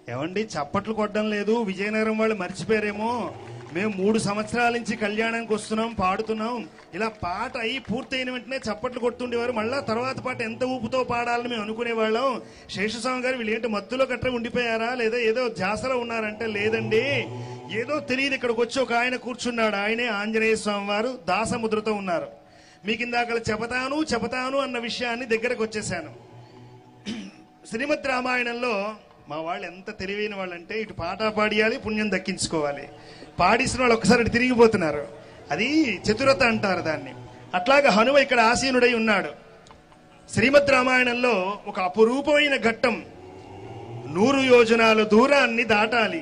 ఏమండి చప్పట్లు కొట్టడం లేదు విజయనగరం వాళ్ళు మర్చిపోయారేమో మేము మూడు సంవత్సరాల నుంచి కళ్యాణానికి వస్తున్నాం పాడుతున్నాం ఇలా పాట అయి పూర్తయిన వెంటనే చప్పట్లు కొడుతుండేవారు మళ్ళా తర్వాత పాట ఎంత ఊపుతో పాడాలని మేము అనుకునేవాళ్ళం శేషస్వామి గారు వీళ్ళు ఏంటి మత్తులో కట్ట ఉండిపోయారా లేదా ఏదో జాసలో ఉన్నారంటే లేదండి ఏదో తెలియదు ఇక్కడికి వచ్చి ఒక ఆయన కూర్చున్నాడు ఆయనే ఆంజనేయ స్వామి వారు దాసముద్రతో ఉన్నారు మీకు ఇందాక చెబతాను చెబతాను అన్న విషయాన్ని దగ్గరకు వచ్చేసాను శ్రీమద్ రామాయణంలో మా వాళ్ళు ఎంత తెలివైన వాళ్ళంటే ఇటు పాట పాడియాలి పుణ్యం దక్కించుకోవాలి పాడిసిన వాళ్ళు ఒకసారి ఇటు తిరిగిపోతున్నారు అది చతురత అంటారు దాన్ని అట్లాగా హనుమ ఇక్కడ ఆసీనుడై ఉన్నాడు శ్రీమద్ రామాయణంలో ఒక అపురూపమైన ఘట్టం నూరు యోజనాల దూరాన్ని దాటాలి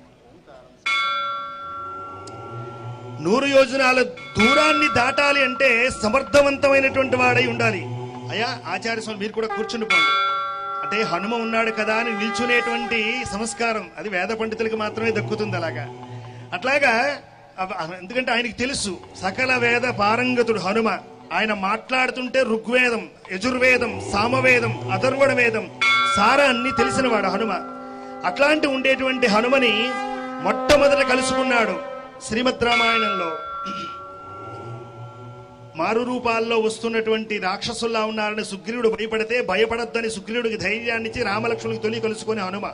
నూరు యోజనాల దూరాన్ని దాటాలి అంటే సమర్థవంతమైనటువంటి వాడై ఉండాలి అయ్యా ఆచార్య స్వామి మీరు కూడా కూర్చుని పోండి అంటే హనుమ ఉన్నాడు కదా అని నిల్చునేటువంటి సంస్కారం అది వేద పండితులకి మాత్రమే దక్కుతుంది అలాగా అట్లాగా అవ- ఎందుకంటే ఆయనకి తెలుసు సకల వేద పారంగతుడు హనుమ ఆయన మాట్లాడుతుంటే ఋగ్వేదం యజుర్వేదం సామవేదం అథర్వణ వేదం సారాన్ని తెలిసినవాడు హనుమ అట్లాంటి ఉండేటువంటి హనుమని మొట్టమొదట కలుసుకున్నాడు శ్రీమద్ రామాయణంలో మారు రూపాల్లో వస్తున్నటువంటి రాక్షసుల్లా ఉన్నారని సుగ్రీవుడు భయపడితే భయపడొద్దని సుగ్రీవుడికి ధైర్యాన్ని ఇచ్చి రామలక్ష్మణుడికి తొలి కలుసుకొని హనుమ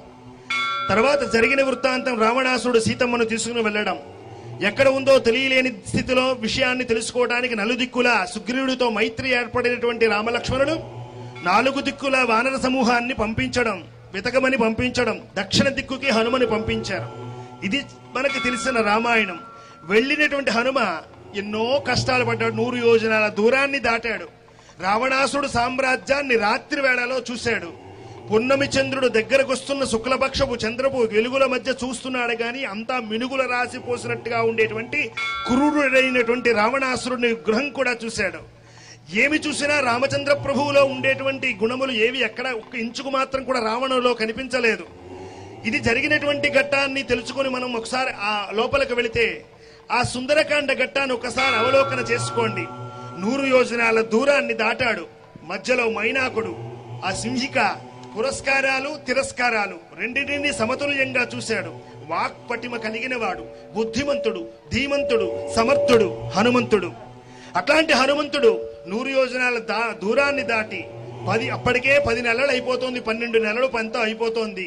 తర్వాత జరిగిన వృత్తాంతం రావణాసురుడు సీతమ్మను తీసుకుని వెళ్ళడం ఎక్కడ ఉందో తెలియలేని స్థితిలో విషయాన్ని తెలుసుకోవడానికి నలుదిక్కుల సుగ్రీవుడితో మైత్రి ఏర్పడినటువంటి రామలక్ష్మణుడు నాలుగు దిక్కుల వానర సమూహాన్ని పంపించడం వెతకమని పంపించడం దక్షిణ దిక్కుకి హనుమని పంపించారు ఇది మనకి తెలిసిన రామాయణం వెళ్ళినటువంటి హనుమ ఎన్నో కష్టాలు పడ్డాడు నూరు యోజనాల దూరాన్ని దాటాడు రావణాసుడు సామ్రాజ్యాన్ని రాత్రి వేళలో చూశాడు పున్నమి చంద్రుడు దగ్గరకు వస్తున్న శుక్లపక్షపు చంద్రపు వెలుగుల మధ్య చూస్తున్నాడు గాని అంతా మినుగుల రాసి పోసినట్టుగా ఉండేటువంటి క్రూరుడైనటువంటి రావణాసురుడిని గృహం కూడా చూశాడు ఏమి చూసినా రామచంద్ర ప్రభువులో ఉండేటువంటి గుణములు ఏవి ఎక్కడ ఒక్క ఇంచుకు మాత్రం కూడా రావణులో కనిపించలేదు ఇది జరిగినటువంటి ఘట్టాన్ని తెలుసుకొని మనం ఒకసారి ఆ లోపలికి వెళితే ఆ సుందరకాండ ఘట్టాన్ని ఒకసారి అవలోకన చేసుకోండి నూరు యోజనాల దూరాన్ని దాటాడు మధ్యలో మైనాకుడు ఆ సింహిక పురస్కారాలు తిరస్కారాలు రెండింటినీ సమతుల్యంగా చూశాడు వాక్ పటిమ కలిగినవాడు బుద్ధిమంతుడు ధీమంతుడు సమర్థుడు హనుమంతుడు అట్లాంటి హనుమంతుడు నూరు యోజనాల దా దూరాన్ని దాటి పది అప్పటికే పది నెలలు అయిపోతోంది పన్నెండు నెలలు పంత అయిపోతోంది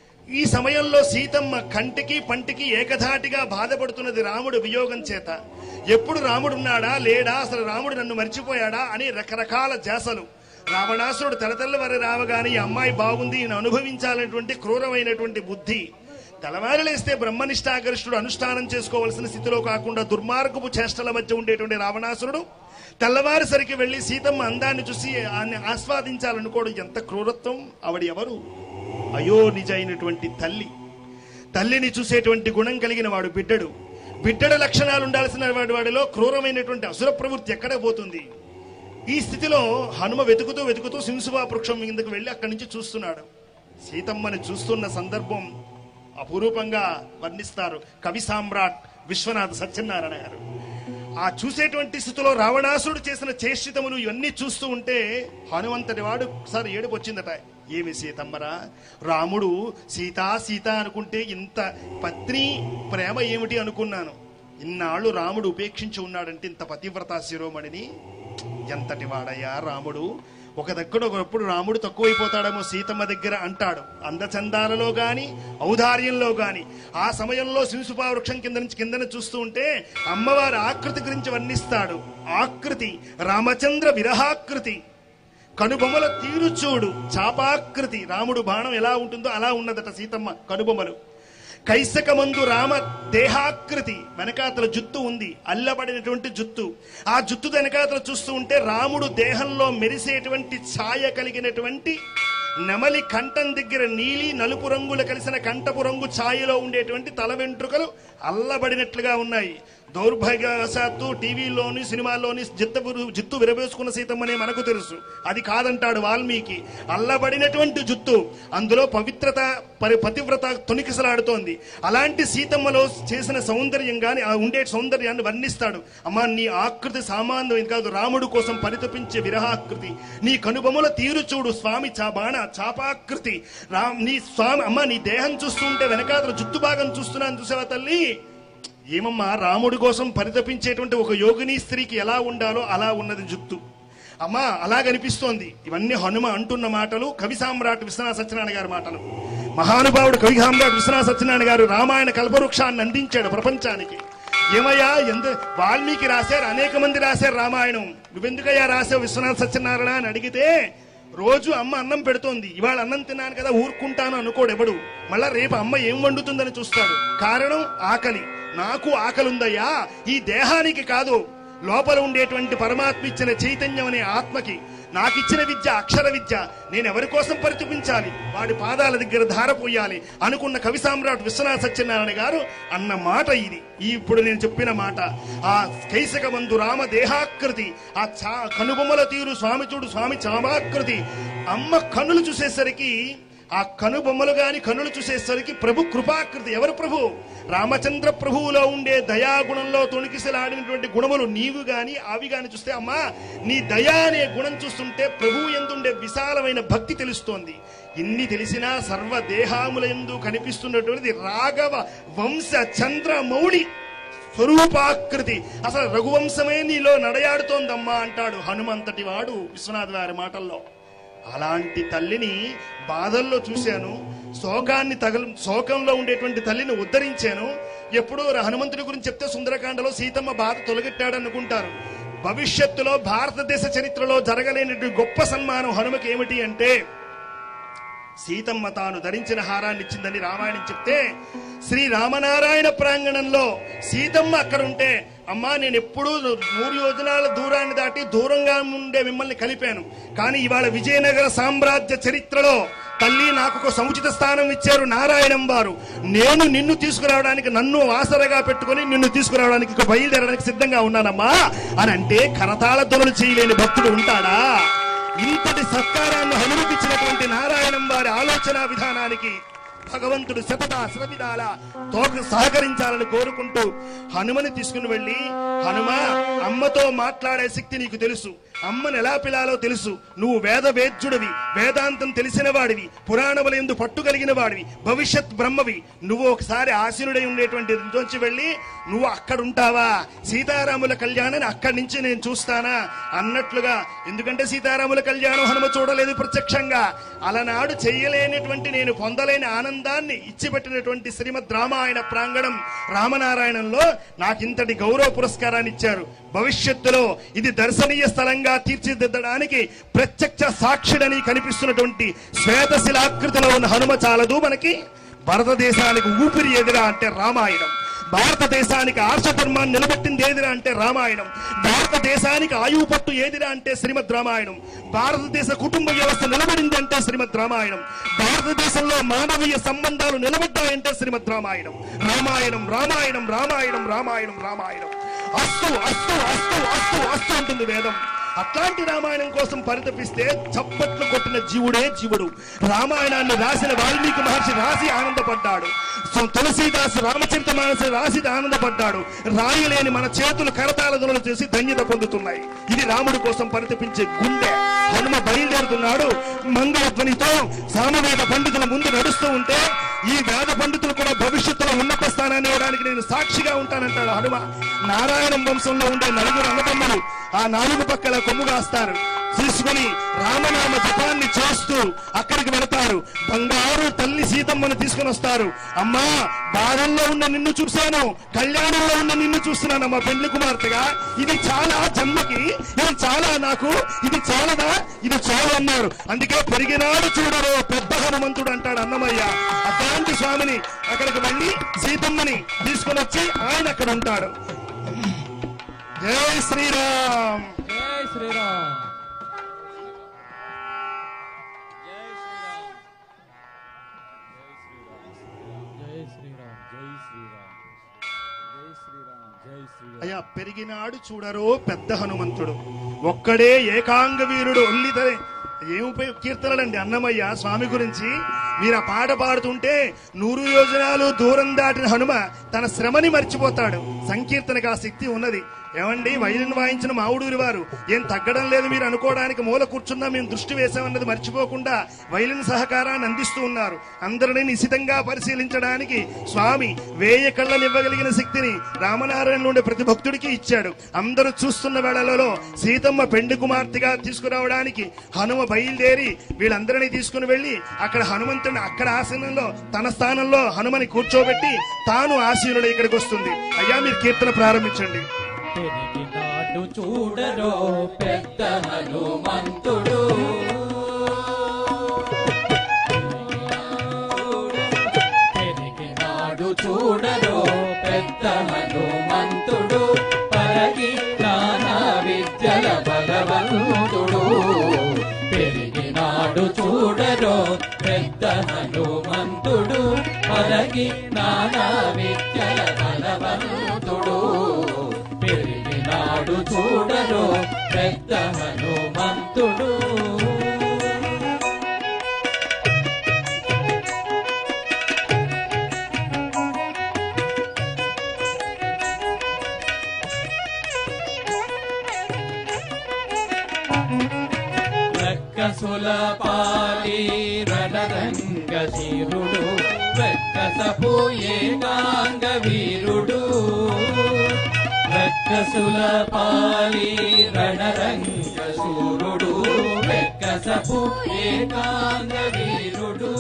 ఈ సమయంలో సీతమ్మ కంటికి పంటికి ఏకధాటిగా బాధపడుతున్నది రాముడు వియోగం చేత ఎప్పుడు రాముడున్నాడా లేడా అసలు రాముడు నన్ను మర్చిపోయాడా అని రకరకాల జాసలు రావణాసురుడు తెల్లతెల్లవారి రావగానే ఈ అమ్మాయి బాగుంది ఈయన అనుభవించాలనేటువంటి క్రూరమైనటువంటి బుద్ధి తెల్లవారులేస్తే బ్రహ్మనిష్టాగరిష్ఠుడు అనుష్ఠానం చేసుకోవలసిన స్థితిలో కాకుండా దుర్మార్గపు చేష్టల మధ్య ఉండేటువంటి రావణాసురుడు తెల్లవారుసరికి వెళ్లి సీతమ్మ అందాన్ని చూసి ఆన్ని ఆస్వాదించాలనుకోవడం ఎంత క్రూరత్వం ఆవిడ ఎవరు అయో నిజైనటువంటి తల్లి తల్లిని చూసేటువంటి గుణం కలిగిన వాడు బిడ్డడు బిడ్డడ లక్షణాలు ఉండాల్సిన వాడి వాడిలో క్రూరమైనటువంటి అసుర ప్రవృత్తి ఎక్కడ పోతుంది ఈ స్థితిలో హనుమ వెతుకుతూ వెతుకుతూ సింసువా వృక్షం కిందకు వెళ్ళి అక్కడి నుంచి చూస్తున్నాడు సీతమ్మని చూస్తున్న సందర్భం అపురూపంగా వర్ణిస్తారు కవి సామ్రాట్ విశ్వనాథ్ సత్యనారాయణ గారు ఆ చూసేటువంటి స్థితిలో రావణాసుడు చేసిన చేష్టితములు ఇవన్నీ చూస్తూ ఉంటే హనుమంతటి వాడు ఒకసారి ఏడుపు వచ్చిందట ఏమి సీతమ్మరా రాముడు సీతా సీత అనుకుంటే ఇంత పత్ని ప్రేమ ఏమిటి అనుకున్నాను ఇన్నాళ్ళు రాముడు ఉపేక్షించి ఉన్నాడంటే ఇంత పతివ్రత శిరోమణిని ఎంతటి వాడయ్యా రాముడు ఒక దగ్గర ఒకప్పుడు రాముడు తక్కువైపోతాడేమో సీతమ్మ దగ్గర అంటాడు అందచందాలలో గాని ఔదార్యంలో గాని ఆ సమయంలో శింసుపా వృక్షం కింద నుంచి కిందన చూస్తూ ఉంటే అమ్మవారి ఆకృతి గురించి వర్ణిస్తాడు ఆకృతి రామచంద్ర విరహాకృతి కనుబొమ్మల తీరు చూడు చాపాకృతి రాముడు బాణం ఎలా ఉంటుందో అలా ఉన్నదట సీతమ్మ కనుబొమ్మలు కైసకమందు రామ దేహాకృతి వెనకాతల జుత్తు ఉంది అల్లబడినటువంటి జుత్తు ఆ జుత్తు వెనకాతల చూస్తూ ఉంటే రాముడు దేహంలో మెరిసేటువంటి ఛాయ కలిగినటువంటి నెమలి కంఠం దగ్గర నీలి నలుపు రంగులు కలిసిన కంఠపు రంగు ఛాయలో ఉండేటువంటి తల వెంట్రుకలు అల్లబడినట్లుగా ఉన్నాయి దౌర్భాగ్యవశాత్తు టీవీలోని సినిమాల్లోని జిత్తు విరు- జిత్తు విరవేసుకున్న సీతమ్మనే మనకు తెలుసు అది కాదంటాడు వాల్మీకి అల్లబడినటువంటి జుత్తు అందులో పవిత్రత పరి పతివ్రత తొణికిసలాడుతోంది అలాంటి సీతమ్మలో చేసిన సౌందర్యం గాని ఆ ఉండే సౌందర్యాన్ని వర్ణిస్తాడు అమ్మా నీ ఆకృతి సామాన్యమైనది కాదు రాముడు కోసం పరితపించే విరహాకృతి నీ కనుబొమ్మల తీరు చూడు స్వామి చా బాణ చాపాకృతి రా నీ స్వామి అమ్మ నీ దేహం చూస్తుంటే వెనకాతల జుత్తు భాగం చూస్తున్నాను చూసావా తల్లి ఏమమ్మా రాముడి కోసం పరితపించేటువంటి ఒక యోగిని స్త్రీకి ఎలా ఉండాలో అలా ఉన్నది జుత్తు అమ్మా అలాగనిపిస్తోంది ఇవన్నీ హనుమ అంటున్న మాటలు కవి సామ్రాట్ విశ్వనాథ సత్యనారాయణ గారి మాటలు మహానుభావుడు కవి సామ్రాట్ విశ్వనాథ సత్యనారాయణ గారు రామాయణ కల్పవృక్షాన్ని అందించాడు ప్రపంచానికి ఏమయ్యా ఎంత వాల్మీకి రాశారు అనేక మంది రాశారు రామాయణం నువ్వెందుకయ్యా రాసావు విశ్వనాథ సత్యనారాయణ అని అడిగితే రోజు అమ్మ అన్నం పెడుతోంది ఇవాళ అన్నం తిన్నాను కదా ఊరుకుంటాను అనుకోడు ఎవడు మళ్ళా రేపు అమ్మ ఏం వండుతుందని చూస్తాడు కారణం ఆకలి నాకు ఆకలి ఉందయ్యా ఈ దేహానికి కాదు లోపల ఉండేటువంటి పరమాత్మ ఇచ్చిన చైతన్యం అనే ఆత్మకి నాకిచ్చిన విద్య అక్షర విద్య నేను ఎవరి కోసం పరితపించాలి వాడి పాదాల దగ్గర ధార పోయాలి అనుకున్న కవి సామ్రాట్ విశ్వనాథ సత్యనారాయణ గారు అన్న మాట ఇది ఈ ఇప్పుడు నేను చెప్పిన మాట ఆ కైసక మందు రామ దేహాకృతి ఆ చా కనుబొమ్మల తీరు స్వామి చూడు స్వామి చామాకృతి అమ్మ కన్నులు చూసేసరికి ఆ కనుబొమ్మలు గాని కన్నులు చూసేసరికి ప్రభు కృపాకృతి ఎవరు ప్రభు రామచంద్ర ప్రభువులో ఉండే దయాగుణంలో తొణికిసలాడినటువంటి గుణములు నీవు గాని అవి గాని చూస్తే అమ్మా నీ దయా అనే గుణం చూస్తుంటే ప్రభువు ఎందుండే విశాలమైన భక్తి తెలుస్తోంది ఇన్ని తెలిసినా సర్వ దేహాముల ఎందు కనిపిస్తున్నటువంటిది రాఘవ వంశ చంద్ర మౌళి స్వరూపాకృతి అసలు రఘువంశమే నీలో నడయాడుతోందమ్మా అంటాడు హనుమంతటి వాడు విశ్వనాథ్ వారి మాటల్లో అలాంటి తల్లిని బాధల్లో చూశాను శోకాన్ని తగల శోకంలో ఉండేటువంటి తల్లిని ఉద్ధరించాను ఎప్పుడూ హనుమంతుడి గురించి చెప్తే సుందరకాండలో సీతమ్మ బాధ తొలగెట్టాడు అనుకుంటారు భవిష్యత్తులో భారతదేశ చరిత్రలో జరగలేనటువంటి గొప్ప సన్మానం హనుమకి ఏమిటి అంటే సీతమ్మ తాను ధరించిన హారాన్ని ఇచ్చిందని రామాయణం చెప్తే శ్రీ రామనారాయణ ప్రాంగణంలో సీతమ్మ అక్కడ ఉంటే అమ్మా నేను ఎప్పుడూ నూరు యోజనాల దూరాన్ని దాటి దూరంగా ఉండే మిమ్మల్ని కలిపాను కానీ ఇవాళ విజయనగర సామ్రాజ్య చరిత్రలో తల్లి నాకు ఒక సముచిత స్థానం ఇచ్చారు నారాయణం వారు నేను నిన్ను తీసుకురావడానికి నన్ను ఆసరగా పెట్టుకొని నిన్ను తీసుకురావడానికి ఇక బయలుదేరడానికి సిద్ధంగా ఉన్నానమ్మా అని అంటే కరతాళ ధ్వనులు చేయలేని భక్తుడు ఉంటాడా ఇంతటి సత్కారాన్ని హనుమకిచ్చినటువంటి నారాయణం వారి ఆలోచన విధానానికి భగవంతుడు శతద శ్రవిదాల తోక సహకరించాలని కోరుకుంటూ హనుమని తీసుకుని వెళ్ళి హనుమ అమ్మతో మాట్లాడే శక్తి నీకు తెలుసు అమ్మని ఎలా పిలాలో తెలుసు నువ్వు వేద వేద్యుడివి వేదాంతం తెలిసిన వాడివి పురాణముల ఎందు పట్టు కలిగిన వాడివి భవిష్యత్ బ్రహ్మవి నువ్వు ఒకసారి ఆశీనుడై ఉండేటువంటి నుంచి వెళ్ళి నువ్వు అక్కడ ఉంటావా సీతారాముల కళ్యాణాన్ని అక్కడి నుంచి నేను చూస్తానా అన్నట్లుగా ఎందుకంటే సీతారాముల కళ్యాణం హనుమ చూడలేదు ప్రత్యక్షంగా అలనాడు చెయ్యలేనటువంటి నేను పొందలేని ఆనందాన్ని ఇచ్చిపెట్టినటువంటి శ్రీమద్ రామాయణ ప్రాంగణం రామనారాయణంలో నాకింతటి గౌరవ పురస్కారాన్ని ఇచ్చారు భవిష్యత్తులో ఇది దర్శనీయ స్థలంగా తీర్చిదిద్దడానికి ప్రత్యక్ష సాక్షిడని కనిపిస్తున్నటువంటి శ్వేతశిలాకృతిలో ఉన్న హనుమ చాలదు మనకి భారతదేశానికి ఊపిరి ఎదురా అంటే రామాయణం భారతదేశానికి ఆర్షధర్మాన్ని నిలబెట్టింది ఏదిరా అంటే రామాయణం భారతదేశానికి ఆయువు పట్టు ఏదిరా అంటే శ్రీమద్ రామాయణం భారతదేశ కుటుంబ వ్యవస్థ నిలబడింది అంటే శ్రీమద్ రామాయణం భారతదేశంలో మానవీయ సంబంధాలు నిలబడ్డాయంటే శ్రీమద్ రామాయణం రామాయణం రామాయణం రామాయణం రామాయణం రామాయణం అస్తు అస్తు అస్తు అస్తు అస్తు అంటుంది వేదం అట్లాంటి రామాయణం కోసం పరితపిస్తే చప్పట్లు కొట్టిన జీవుడే జీవుడు రామాయణాన్ని రాసిన వాల్మీకి మహర్షి రాసి ఆనందపడ్డాడు సో తులసీదాస్ రామచరిత మానసి రాసి ఆనందపడ్డాడు రాయలేని మన చేతులు కరతాల దునలు చేసి ధన్యత పొందుతున్నాయి ఇది రాముడి కోసం పరితపించే గుండె హనుమ బయలుదేరుతున్నాడు మంగళ ధ్వనితో సామవేద పండితుల ముందు నడుస్తూ ఉంటే ఈ వేద పండితులు కూడా భవిష్యత్తులో ఉన్నత స్థానాన్ని ఇవ్వడానికి నేను సాక్షిగా ఉంటానంటాడు హనుమ నారాయణం వంశంలో ఉండే నలుగురు అన్నదమ్ములు ఆ నాలుగు పక్కల కొమ్ము కాస్తారు తీసుకుని రామనామ జపాన్ని చేస్తూ అక్కడికి వెళతారు బంగారు తల్లి సీతమ్మను తీసుకుని వస్తారు అమ్మా బాధల్లో ఉన్న నిన్ను చూశాను కళ్యాణంలో ఉన్న నిన్ను చూస్తున్నానమ్మా పెళ్లి కుమార్తెగా ఇది చాలా జన్మకి ఇది చాలా నాకు ఇది చాలదా ఇది చాలు అన్నారు అందుకే పెరిగినాడు చూడరు పెద్ద హనుమంతుడు అంటాడు అన్నమయ్య అట్లాంటి స్వామిని అక్కడికి వెళ్ళి సీతమ్మని తీసుకుని వచ్చి ఆయన అక్కడ ఉంటాడు జై శ్రీరామ్ జై శ్రీరామ్ జై శ్రీరామ్ జై శ్రీరామ్ జై శ్రీరామ్ జై శ్రీరామ్ అయ్యా పెరిగినాడు చూడరో పెద్ద హనుమంతుడు ఒక్కడే ఏకాంగ వీరుడు ఒల్లితరే ఏం ఉపయోగ కీర్తనలండి అన్నమయ్య స్వామి గురించి మీరు ఆ పాట పాడుతుంటే నూరు యోజనాలు దూరం దాటిన హనుమ తన శ్రమని మర్చిపోతాడు సంకీర్తనకు ఆ శక్తి ఉన్నది ఏమండి వైలిన్ వాయించిన మావుడూరి వారు ఏం తగ్గడం లేదు మీరు అనుకోవడానికి మూల కూర్చున్నా మేము దృష్టి వేసామన్నది మర్చిపోకుండా వైలిన్ సహకారాన్ని అందిస్తూ ఉన్నారు అందరినీ నిశితంగా పరిశీలించడానికి స్వామి వేయ కళ్ళనివ్వగలిగిన శక్తిని రామనారాయణ నుండి ప్రతి భక్తుడికి ఇచ్చాడు అందరూ చూస్తున్న వేళలలో సీతమ్మ పెండి కుమార్తెగా తీసుకురావడానికి హనుమ బయలుదేరి వీళ్ళందరినీ తీసుకుని వెళ్లి అక్కడ హనుమంతుడిని అక్కడ ఆసనంలో తన స్థానంలో హనుమని కూర్చోబెట్టి తాను ఆసీనుడు ఇక్కడికి వస్తుంది అయ్యా మీరు కీర్తన ప్రారంభించండి పెరిగినాడు చూడరో పెద్ద హనుమంతుడు పెరిగినాడు చూడరో పెద్ద హనుమంతుడు పరగి నానా విద్యల బలవంతుడు పెరిగినాడు చూడరో పెద్ద హనుమంతుడు పరగి నానా విద్యల బలవంతుడు పెరిగినాడు చూడరో పెద్ద హనుమంతుడు రక్కసుల పాలి రణరంగ శీరుడు రక్కసపు ఏకాంగ వీరుడు రక్కసుల పాలి రణరంగ శూరుడు రక్కసపు ఏకాంగ వీరుడు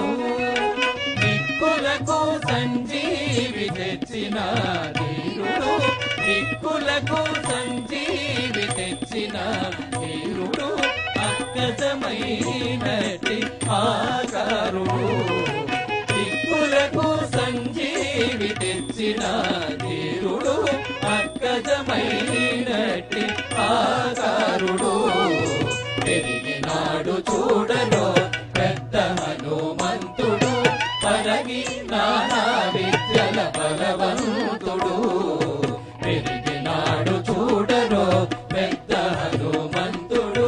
దిక్కులకు సంజీవి తెచ్చిన ధీరుడు దిక్కులకు సంజీవి తెచ్చిన ధీరుడు అక్కసమైనటి ఆకారుడు దిక్కులకు సంజీవి తెచ్చిన ధీరుడు అక్కసమైనటి ఆకారుడు పెరిగినాడు చూడలో పెద్ద హనుమంతుడు పరగి నానా విద్యల బలవంతుడు పెరిగినాడు చూడరో పెద్ద హనుమంతుడు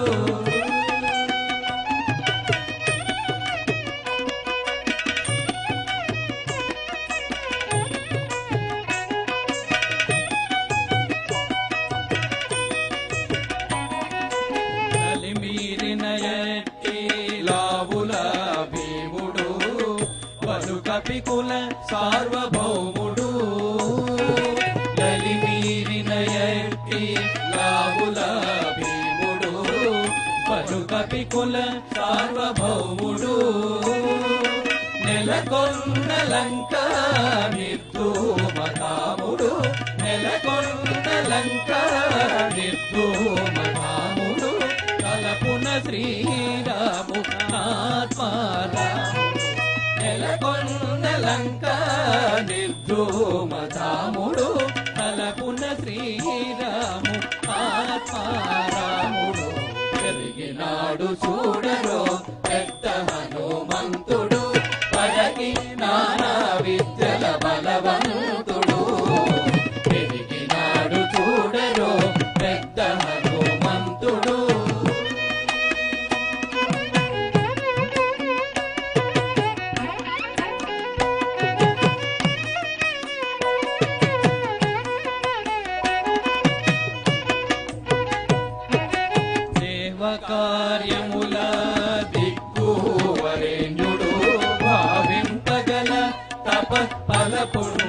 కలిమీరిన ఎట్టి లావుల భీముడు పలు కపికుల సార్వభౌముడు కలిమీరిన ఎట్టి లావుల భీముడు పలు కపికుల సార్వభౌముడు నెలకొన్న లంక నిర్ధూమతాముడు నెలకొన్న లంక నిర్ధూమతాముడు కలపున శ్రీరాము ఆత్మారాముడు నెలకొన్న లంక నిర్ధూమతాముడు కలపున శ్రీరాము ఆత్మారాముడు పెరిగినాడు చూడరో పెద్ద హనుమంతుడు పడగి నానా విద్యల బలవంతుడు పెరిగినాడు చూడరో పెద్ద హనుమంతుడు సేవ కార్యముల దిక్కు వరేణ్యుడు భావింపగల తప ఫల పుణ్య